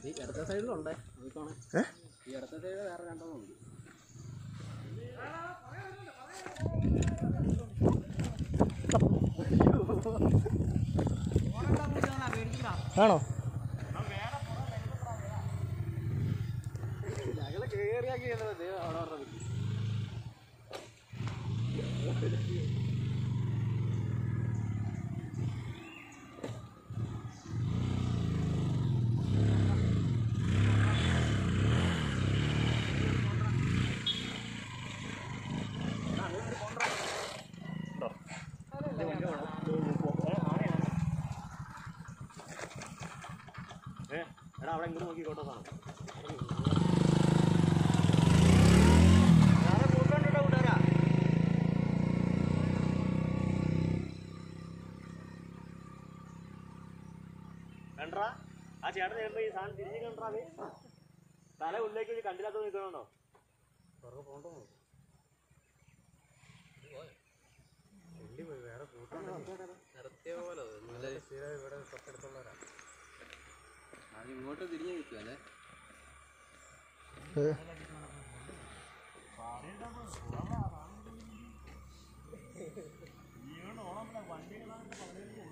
ഈ ഇടത്തെ സൈഡിലുണ്ടേ നോക്കണേ ഏ ഈ ഇടത്തെ സൈഡിൽ വേറെ രണ്ടെണ്ണം ഉണ്ട് ആണോ ഞങ്ങള് കേറിയാക്കി അവിടെ പറഞ്ഞത് എടാ അവിടെ ഇങ്ങോട്ട് നോക്കിക്കോട്ടോ സാധനം കണ്ടാ ആ ചേട്ടൻ ചേട്ടൻ ഈ സാധനം തിരിഞ്ഞ് കണ്ടാ തല ഉള്ളിലേക്ക് വെച്ച് കണ്ടില്ലാത്ത നിൽക്കണോ നിർത്തിയ പോലെ അത് ഇങ്ങോട്ട് തിരിഞ്ഞു നിൽക്കുക അല്ലേ വണ്ടി